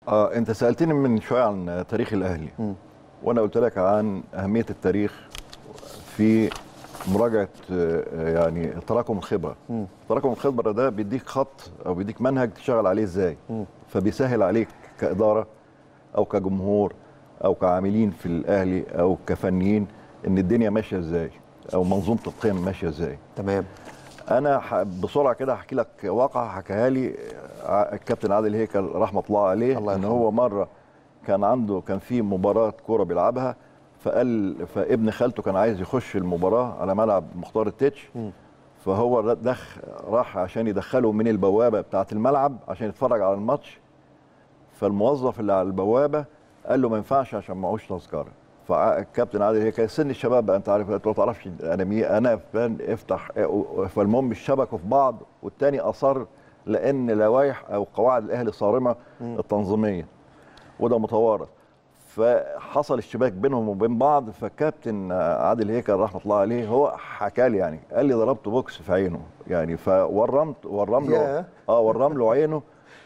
اه انت سالتني من شويه عن تاريخ الاهلي مم. وانا قلت لك عن اهميه التاريخ في مراجعه آه، يعني تراكم الخبره مم. تراكم الخبره ده بيديك خط او بيديك منهج تشتغل عليه ازاي مم. فبيسهل عليك كاداره او كجمهور او كعاملين في الاهلي او كفنيين ان الدنيا ماشيه ازاي او منظومه القيم ماشيه ازاي تمام انا ح- بسرعه كده هحكي لك واقعه حكاها لي ع- الكابتن عادل هيكل رحمه الله عليه الله ان يرحمه. هو مره كان عنده كان في مباراه كوره بيلعبها فقال فابن خالته كان عايز يخش المباراه على ملعب مختار التتش مم. فهو دخ راح عشان يدخله من البوابه بتاعه الملعب عشان يتفرج على الماتش فالموظف اللي على البوابه قال له ما ينفعش عشان معهوش تذكره فالكابتن عادل هي كان سن الشباب بقى انت عارف انت ما تعرفش انا مين انا فان افتح فالمهم اشتبكوا في بعض والتاني اصر لان لوائح او قواعد الاهلي صارمه التنظيميه وده متوارث فحصل اشتباك بينهم وبين بعض فكابتن عادل هيكل رحمه الله عليه هو حكى لي يعني قال لي ضربت بوكس في عينه يعني فورمت ورم له ياه. اه ورم له عينه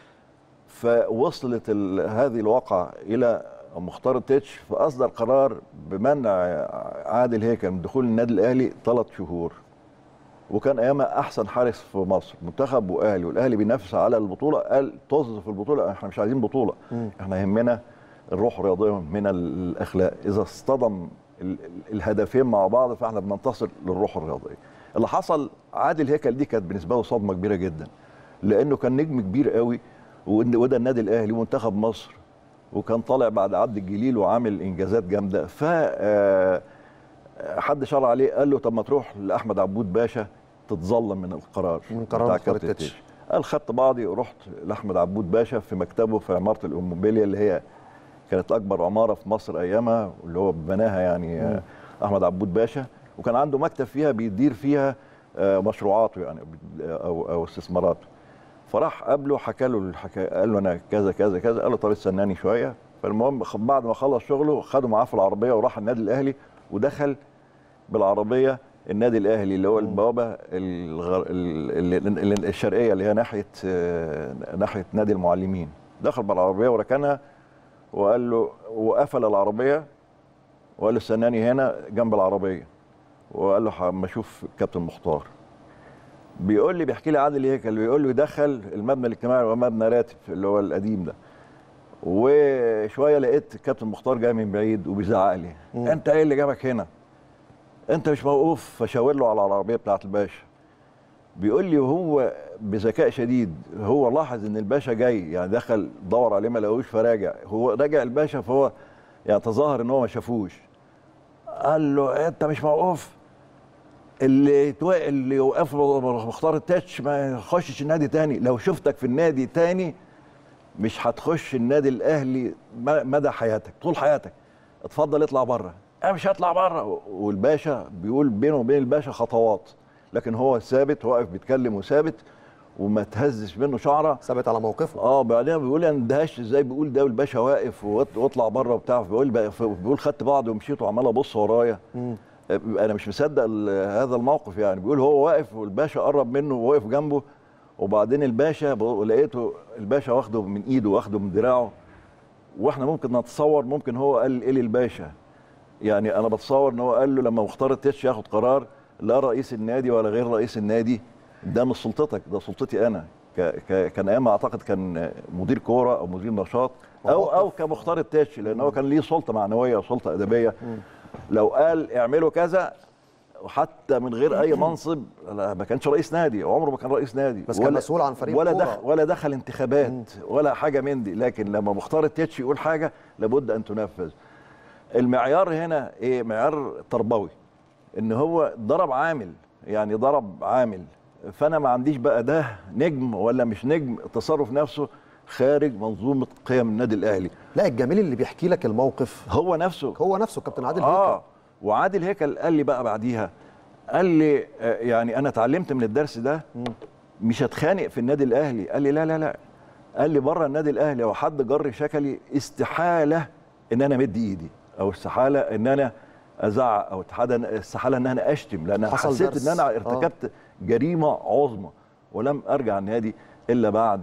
فوصلت ال- هذه الواقعة إلى مختار التتش فأصدر قرار بمنع عادل هيكل من دخول النادي الأهلي ثلاث شهور وكان أيامها أحسن حارس في مصر منتخب وأهلي والأهلي بينافس على البطولة قال طز في البطولة احنا مش عايزين بطولة مم. احنا يهمنا الروح الرياضية من الأخلاق إذا اصطدم ال- ال- الهدفين مع بعض فاحنا بننتصر للروح الرياضية اللي حصل عادل هيكل دي كانت بالنسبة له صدمة كبيرة جدا لأنه كان نجم كبير قوي وإن- وده النادي الاهلي ومنتخب مصر وكان طالع بعد عبد الجليل وعامل انجازات جامده ف آه، حد شرع عليه قال له طب ما تروح لاحمد عبود باشا تتظلم من القرار من قرار بتاع مختار كابتن التتش. التتش. قال خدت بعضي ورحت لاحمد عبود باشا في مكتبه في عماره الاموبيليا اللي هي كانت اكبر عماره في مصر ايامها واللي هو بناها يعني آه، احمد عبود باشا وكان عنده مكتب فيها بيدير فيها آه، مشروعاته يعني او او استثماراته فراح قابله حكى له الحكايه قال له انا كذا كذا كذا قال له طب استناني شويه فالمهم خ- بعد ما خلص شغله خده معاه في العربيه وراح النادي الاهلي ودخل بالعربيه النادي الاهلي اللي هو البوابه الغر... ال- ال- ال- الشرقيه اللي هي ناحيه آه، ناحيه نادي المعلمين دخل بالعربيه وركنها وقال له وقفل العربيه وقال له استناني هنا جنب العربيه وقال له اما اشوف كابتن مختار بيقول لي بيحكي لي عادل هيكل بيقول لي دخل المبنى الاجتماعي ومبنى راتب اللي هو القديم ده وشويه لقيت كابتن مختار جاي من بعيد وبيزعق لي مم. انت ايه اللي جابك هنا انت مش موقوف فشاور له على العربيه بتاعت الباشا بيقول لي وهو بذكاء شديد هو لاحظ ان الباشا جاي يعني دخل دور عليه ما لقوش فراجع هو راجع الباشا فهو يعني تظاهر ان هو ما شافوش قال له انت مش موقوف اللي تو... اللي يوقف له مختار التاتش ما يخشش النادي تاني لو شفتك في النادي تاني مش هتخش النادي الاهلي م- مدى حياتك طول حياتك اتفضل اطلع بره انا مش هطلع بره والباشا بيقول بينه وبين الباشا خطوات لكن هو ثابت واقف بيتكلم وثابت وما تهزش منه شعره ثابت على موقفه اه بعدين بيقول انا اندهشت ازاي بيقول ده والباشا واقف وات- واطلع بره وبتاع بيقول بيقول خدت بعض ومشيت وعمال ابص ورايا مم. انا مش مصدق ال- هذا الموقف يعني بيقول هو واقف والباشا قرب منه وواقف جنبه وبعدين الباشا ب- لقيته الباشا واخده من ايده واخده من دراعه واحنا ممكن نتصور ممكن هو قال ايه للباشا يعني انا بتصور ان هو قال له لما مختار التتش ياخد قرار لا رئيس النادي ولا غير رئيس النادي ده مش سلطتك ده سلطتي انا ك ك كان ايام اعتقد كان مدير كوره او مدير نشاط او او كمختار التتش لان هو كان ليه سلطه معنويه وسلطه ادبيه لو قال اعملوا كذا وحتى من غير اي منصب لا ما كانش رئيس نادي عمره ما كان رئيس نادي بس كان مسؤول عن فريق ولا كورة. دخل ولا دخل انتخابات ولا حاجه من دي لكن لما مختار التتش يقول حاجه لابد ان تنفذ المعيار هنا ايه معيار تربوي ان هو ضرب عامل يعني ضرب عامل فانا ما عنديش بقى ده نجم ولا مش نجم التصرف نفسه خارج منظومه قيم النادي الاهلي لا الجميل اللي بيحكي لك الموقف هو نفسه هو نفسه كابتن عادل اه هيكل وعادل هيكل قال لي بقى بعديها قال لي آه، يعني انا اتعلمت من الدرس ده مش هتخانق في النادي الاهلي قال لي لا لا لا قال لي بره النادي الاهلي لو حد جر شكلي استحاله ان انا امد ايدي او استحاله ان انا ازعق او استحاله استحاله ان انا اشتم لان حصل حسيت درس. ان انا آه. ارتكبت جريمه عظمى ولم ارجع النادي الا بعد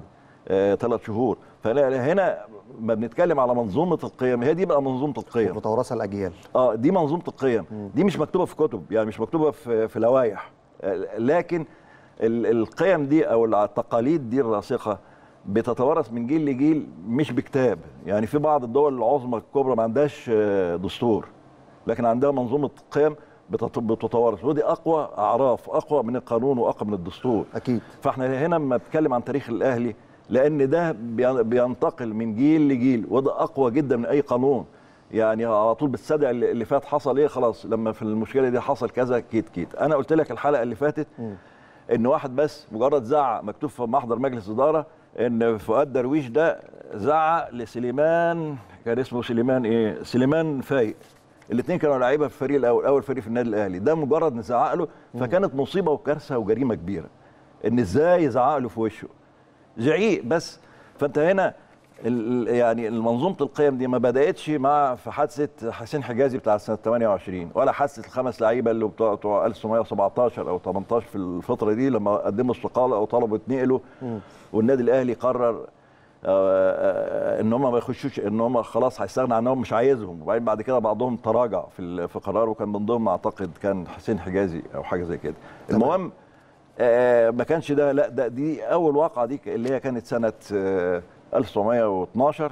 ثلاث شهور فهنا ما بنتكلم على منظومه القيم هي دي بقى منظومه القيم متوارثه الاجيال اه دي منظومه القيم دي مش مكتوبه في كتب يعني مش مكتوبه في في لوائح آه، لكن ال- القيم دي او التقاليد دي الراسخه بتتوارث من جيل لجيل مش بكتاب يعني في بعض الدول العظمى الكبرى ما عندهاش آه، دستور لكن عندها منظومه قيم بتت- بتتوارث ودي اقوى اعراف اقوى من القانون واقوى من الدستور اكيد فاحنا هنا لما بنتكلم عن تاريخ الاهلي لان ده بي- بينتقل من جيل لجيل وده اقوى جدا من اي قانون يعني على طول بتصدق اللي اللي فات حصل ايه خلاص لما في المشكله دي حصل كذا كيت كيت انا قلت لك الحلقه اللي فاتت ان واحد بس مجرد زعق مكتوب في محضر مجلس اداره ان فؤاد درويش ده زعق لسليمان كان اسمه سليمان ايه سليمان فايق الاثنين كانوا لعيبه في الفريق الاول اول فريق في النادي الاهلي ده مجرد نزعق له فكانت مصيبه وكارثه وجريمه كبيره ان ازاي يزعق له في وشه زعيق بس فانت هنا ال- ال- يعني منظومه القيم دي ما بداتش مع في حادثه حسين حجازي بتاع سنه 28 ولا حادثه الخمس لعيبه اللي بتوع بتوع 1917 او 18 في الفتره دي لما قدموا استقاله او طلبوا يتنقلوا والنادي الاهلي قرر آه، آه، ان هم ما يخشوش ان هم خلاص هيستغنى عنهم مش عايزهم وبعدين بعد كده بعضهم تراجع في ال- في قرار وكان من ضمن اعتقد كان حسين حجازي او حاجه زي كده تمام. المهم آه، ما كانش ده لا ده دي اول واقعه دي اللي هي كانت سنه آه، 1912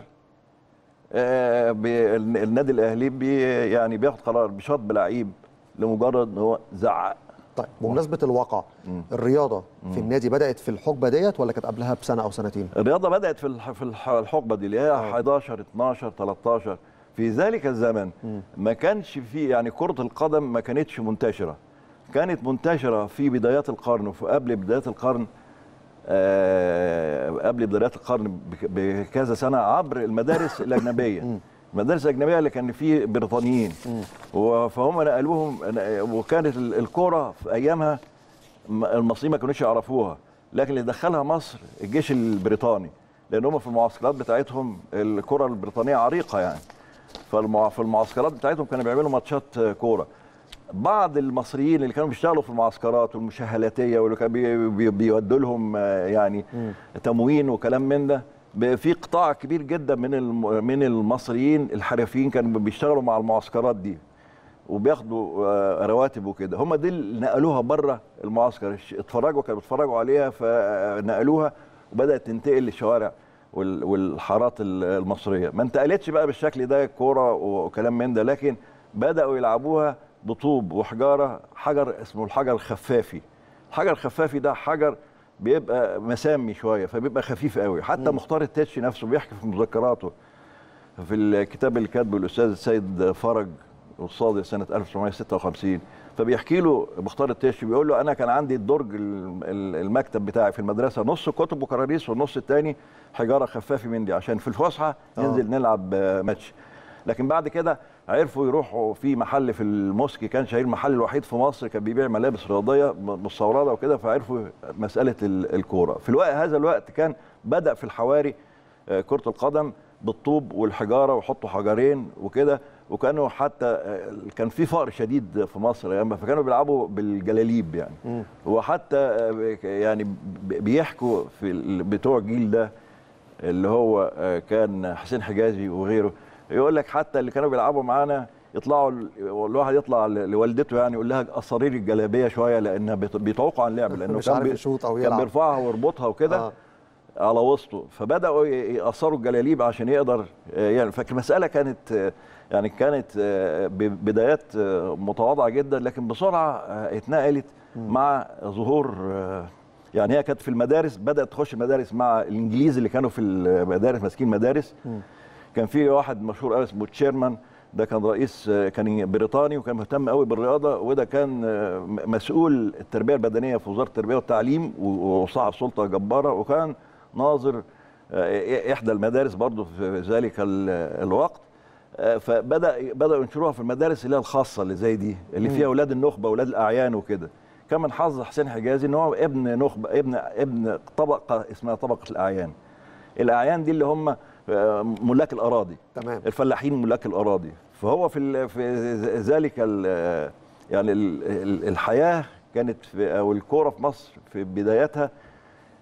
آه، بي- النادي الاهلي بي يعني بياخد قرار بشطب لعيب لمجرد ان هو زعق طيب بمناسبه الواقع الرياضه في النادي بدات في الحقبه ديت ولا كانت قبلها بسنه او سنتين الرياضه بدات في الح- في الح- الحقبه دي اللي هي 11 12 13 في ذلك الزمن ما كانش في يعني كره القدم ما كانتش منتشره كانت منتشره في بدايات القرن وفي قبل بدايات القرن آه، قبل بدايات القرن بك- بكذا سنه عبر المدارس الاجنبيه المدارس الاجنبيه اللي كان فيه بريطانيين و- فهم نقلوهم وكانت ال- الكوره في ايامها م- المصريين ما كانوش يعرفوها لكن اللي دخلها مصر الجيش البريطاني لان هم في المعسكرات بتاعتهم الكره البريطانيه عريقه يعني فالمع... في المعسكرات بتاعتهم كانوا بيعملوا ماتشات كوره بعض المصريين اللي كانوا بيشتغلوا في المعسكرات والمشاهلاتيه واللي كانوا بي... بي... بيودوا لهم آه، يعني تموين وكلام من ده ب- في قطاع كبير جدا من الم... من المصريين الحرفيين كانوا بيشتغلوا مع المعسكرات دي وبياخدوا آه، رواتب وكده هم دي اللي نقلوها بره المعسكر الش- اتفرجوا كانوا بيتفرجوا عليها فنقلوها وبدات تنتقل للشوارع وال- والحارات ال- المصريه ما انتقلتش بقى بالشكل ده كوره وكلام من ده لكن بداوا يلعبوها بطوب وحجاره حجر اسمه الحجر الخفافي الحجر الخفافي ده حجر بيبقى مسامي شويه فبيبقى خفيف قوي حتى مختار التتش نفسه بيحكي في مذكراته في الكتاب اللي كاتبه الاستاذ السيد فرج الصادق سنه 1956 فبيحكي له مختار التاشي بيقول له انا كان عندي الدرج ال- ال- المكتب بتاعي في المدرسه نص كتب وكراريس والنص الثاني حجاره خفافي من دي عشان في الفسحه ننزل نلعب آه، ماتش لكن بعد كده عرفوا يروحوا في محل في الموسكي كان شهير المحل الوحيد في مصر كان بيبيع ملابس رياضيه م- مستورده وكده فعرفوا مساله ال- الكوره في الوقت هذا الوقت كان بدا في الحواري آه، كره القدم بالطوب والحجاره ويحطوا حجرين وكده وكانوا حتى آه، كان في فقر شديد في مصر ايام فكانوا بيلعبوا بالجلاليب يعني وحتى آه، يعني ب- بيحكوا في ال- بتوع الجيل ده اللي هو آه، كان حسين حجازي وغيره يقول لك حتى اللي كانوا بيلعبوا معانا يطلعوا ال- الواحد يطلع ل- لوالدته يعني يقول لها قصري لي الجلابيه شويه لانها بيت- بيتوقعوا عن اللعب لانه مش كان عارف بي- يشوط أو كان يلعب. بيرفعها ويربطها وكده آه. على وسطه فبداوا ي- يقصروا الجلاليب عشان يقدر آه، يعني فالمساله كانت آه، يعني كانت آه، ب- بدايات آه، متواضعه جدا لكن بسرعه آه، اتنقلت مع ظهور آه، يعني هي كانت في المدارس بدات تخش المدارس مع الانجليز اللي كانوا في المدارس ماسكين مدارس كان في واحد مشهور قوي اسمه تشيرمان ده كان رئيس آه، كان بريطاني وكان مهتم قوي بالرياضه وده كان آه، م- مسؤول التربيه البدنيه في وزاره التربيه والتعليم و- وصاحب سلطه جباره وكان ناظر آه، احدى المدارس برضه في ذلك ال- الوقت آه، فبدا بداوا ينشروها في المدارس اللي هي الخاصه اللي زي دي اللي فيها اولاد النخبه اولاد الاعيان وكده كان من حظ حسين حجازي ان هو ابن نخبه ابن ابن طبقه اسمها طبقه الاعيان الاعيان دي اللي هم آه، ملاك الاراضي تمام الفلاحين ملاك الاراضي فهو في ال- في ذلك ال- يعني ال- ال- الحياه كانت في او الكوره في مصر في بدايتها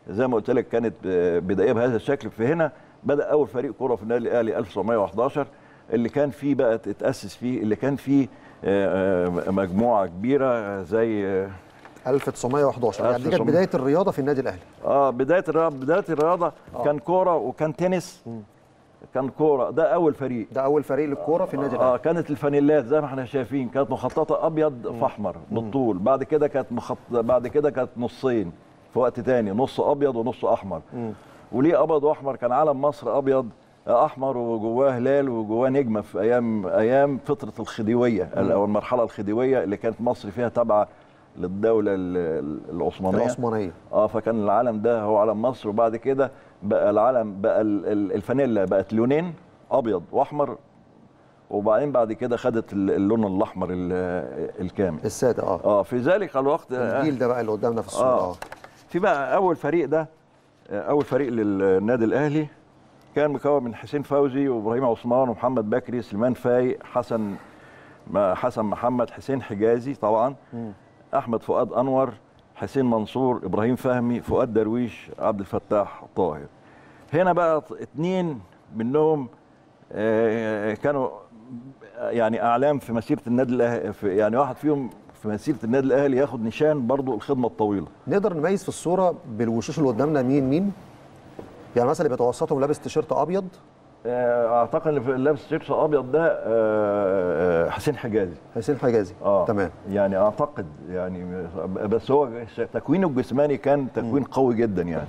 زي ما قلت لك كانت آه، بدايه بهذا الشكل فهنا بدا اول فريق كوره في النادي الاهلي 1911 اللي كان فيه بقى اتاسس فيه اللي كان فيه آه، آه، مجموعه كبيره زي آه، 1911 يعني دي كانت 1900. بدايه الرياضه في النادي الاهلي اه بدايه الرياضه بدايه الرياضه كان كوره وكان تنس كان كوره ده اول فريق ده اول فريق للكوره في النادي اه الاهلي كانت الفانيلات زي ما احنا شايفين كانت مخططه ابيض في احمر بالطول بعد كده كانت مخط... بعد كده كانت نصين في وقت تاني نص ابيض ونص احمر وليه ابيض واحمر كان علم مصر ابيض آه، احمر وجواه هلال وجواه نجمه في ايام ايام فتره الخديويه او المرحله الخديويه اللي كانت مصر فيها تابعه للدوله ال- ال- العثمانيه العثمانيه اه فكان العلم ده هو علم مصر وبعد كده بقى العلم بقى ال- ال- الفانيلا بقت لونين ابيض واحمر وبعدين بعد كده خدت ال- اللون الاحمر ال- الكامل الساده اه اه في ذلك الوقت آه، الجيل ده بقى اللي قدامنا في الصوره اه اه في بقى اول فريق ده آه، اول فريق للنادي الاهلي كان مكون من حسين فوزي وابراهيم عثمان ومحمد بكري سليمان فايق حسن ما- حسن محمد حسين حجازي طبعا احمد فؤاد انور حسين منصور ابراهيم فهمي فؤاد درويش عبد الفتاح طاهر هنا بقى ط- اتنين منهم آه، كانوا يعني اعلام في مسيره النادي الاهلي في- يعني واحد فيهم في مسيره النادي الاهلي ياخد نشان برضو الخدمه الطويله نقدر نميز في الصوره بالوشوش اللي قدامنا مين مين يعني مثلا اللي بيتوسطهم لابس تيشيرت ابيض آه، اعتقد اللي في- لابس تيشيرت ابيض ده آه، آه، حسين حجازي حسين حجازي اه تمام يعني اعتقد يعني بس هو تكوينه الجسماني كان تكوين قوي جدا يعني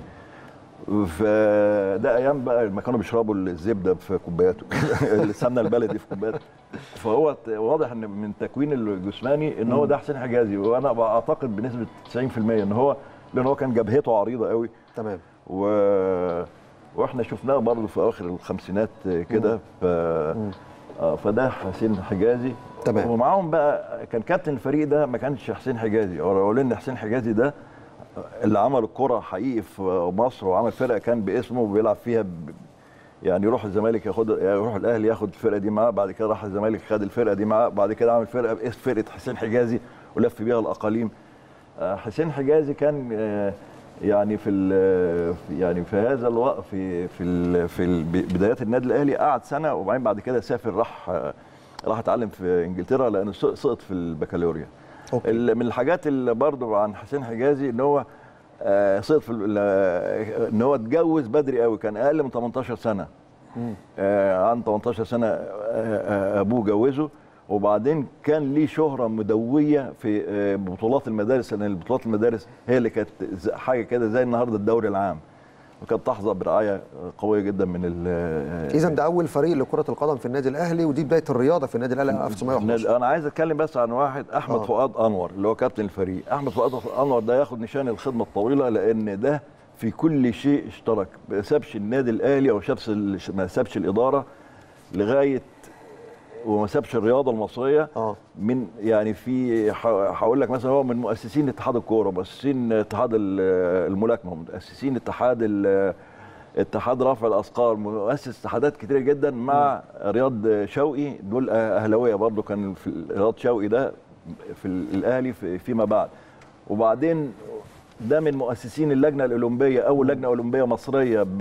فده ايام بقى لما كانوا بيشربوا الزبده في كوبايات السمنه البلدي في كوبايات فهو ت- واضح ان من تكوين الجسماني ان هو ده حسين حجازي وانا بعتقد بنسبه 90% ان هو لان هو كان جبهته عريضه قوي تمام و... واحنا شفناه برضه في اواخر الخمسينات كده ف... آه فده حسين حجازي تمام. ومعاهم بقى كان كابتن الفريق ده ما كانش حسين حجازي هو لان حسين حجازي ده اللي عمل الكرة حقيقي في مصر وعمل فرقه كان باسمه وبيلعب فيها ب... يعني يروح الزمالك ياخد يروح الاهلي ياخد الفرقه دي معاه بعد كده راح الزمالك خد الفرقه دي معاه بعد كده عمل فرقه باسم فرقه حسين حجازي ولف بيها الاقاليم آه، حسين حجازي كان آه، يعني في ال- في- يعني في هذا الوقت في في ال- في ال- بدايات النادي الاهلي قعد سنه وبعدين بعد كده سافر راح آه، راح اتعلم في انجلترا لانه سق- سقط في البكالوريا أوكي. ال- من الحاجات اللي برضه عن حسين حجازي ان هو آه، سقط في ال- آه، ان هو اتجوز بدري قوي كان اقل من 18 سنه آه، عن 18 سنه آه، آه، ابوه جوزه وبعدين كان ليه شهره مدويه في آه، بطولات المدارس لان بطولات المدارس هي اللي كانت ز- حاجه كده زي النهارده الدوري العام وكانت تحظى برعايه قويه جدا من ال اذا ده اول فريق لكره القدم في النادي الاهلي ودي بدايه الرياضه في النادي الاهلي 1911 انا عايز اتكلم بس عن واحد احمد آه. فؤاد انور اللي هو كابتن الفريق احمد فؤاد انور ده ياخد نشان الخدمه الطويله لان ده في كل شيء اشترك ما سابش النادي الاهلي او شابش ال- ما سابش الاداره لغايه وما سابش الرياضه المصريه اه من يعني في ح- هقول لك مثلا هو من مؤسسين اتحاد الكوره مؤسسين اتحاد ال- الملاكمه مؤسسين اتحاد ال- اتحاد رفع الاثقال مؤسس اتحادات كتيره جدا مع رياض شوقي دول اهلاويه برضو كان في ال- رياض شوقي ده في ال- الاهلي في- فيما بعد وبعدين ده من مؤسسين اللجنه الاولمبيه اول لجنه اولمبيه مصريه ب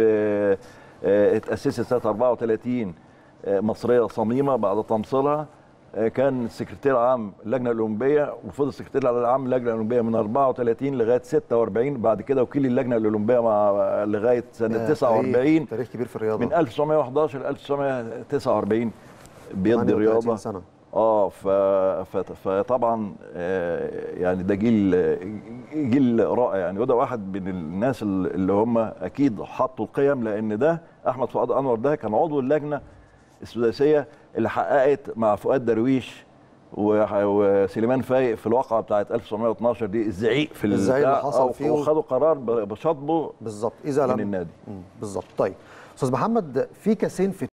آه، اتاسست سنه 34 آه، مصريه صميمه بعد تمصيلها آه، كان سكرتير عام اللجنه الاولمبيه وفضل سكرتير عام اللجنه الاولمبيه من 34 لغايه 46 بعد كده وكيل اللجنه الاولمبيه مع لغايه سنه ده 49 تاريخ, تاريخ كبير في الرياضه من 1911 ل 1949 بيدي 38 رياضه سنه اه ف... ف... فطبعا آه، يعني ده جيل جيل رائع يعني وده واحد من الناس اللي هم اكيد حطوا القيم لان ده احمد فؤاد انور ده كان عضو اللجنه السداسيه اللي حققت مع فؤاد درويش و- وسليمان فايق في الواقعه بتاعت 1912 دي الزعيق في الزعيق اللي البتاع، حصل آه، فيه. وخدوا قرار ب- بشطبه بالظبط اذا من لم النادي مم، بالظبط طيب استاذ محمد في كاسين في